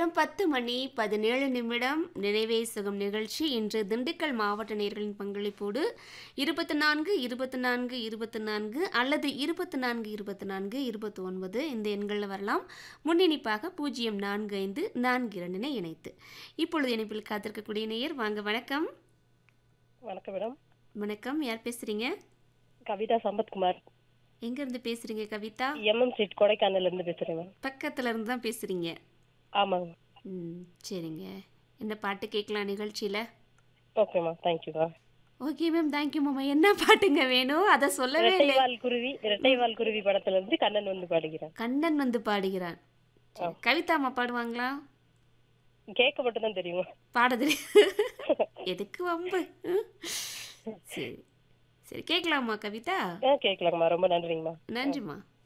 நேரம் பத்து மணி பதினேழு நிமிடம் நினைவே சுகம் நிகழ்ச்சி இன்று திண்டுக்கல் மாவட்ட நேர்களின் பங்களிப்போடு இருபத்தி நான்கு இருபத்தி நான்கு இருபத்தி நான்கு அல்லது இருபத்தி நான்கு இருபத்தி நான்கு இருபத்தி ஒன்பது இந்த எண்களில் வரலாம் முன்னிணைப்பாக பூஜ்ஜியம் நான்கு ஐந்து நான்கு இரண்டினை இணைத்து இப்பொழுது இணைப்பில் காத்திருக்கக்கூடிய நேயர் வாங்க வணக்கம் வணக்கம் மேடம் வணக்கம் யார் பேசுறீங்க கவிதா சம்பத்குமார் எங்கேருந்து பேசுறீங்க கவிதா எம்எம் ஸ்ட்ரீட் கொடைக்கானல்ல இருந்து பேசுறேன் மேம் பக்கத்துல இருந்து தான் பேசுறீங்க ஆமாங்க ம் சரிங்க என்ன பாட்டு கேட்கலாம் நிகழ்ச்சியில் okay ma'am thank you ma'am okay ma'am thank you மாமா என்ன பாட்டுங்க வேணும் அதை சொல்லவே இல்லை இரட்டைவால் குருவி இரட்டைவால் குருவி படத்துல இருந்து கண்ணன் வந்து பாடுகிறேன் கண்ணன் வந்து பாடுகிறான் சரி, கவிதா அம்மா பாடுவாங்களா கேட்க மட்டும் தான் தெரியும் பாடுது எதுக்கு வம்பு ம்? சரி சரி கேட்கலாமா கவிதா ஆ கேட்கலாங்கம்மா ரொம்ப நன்றிங்கம்மா நன்றிம்மா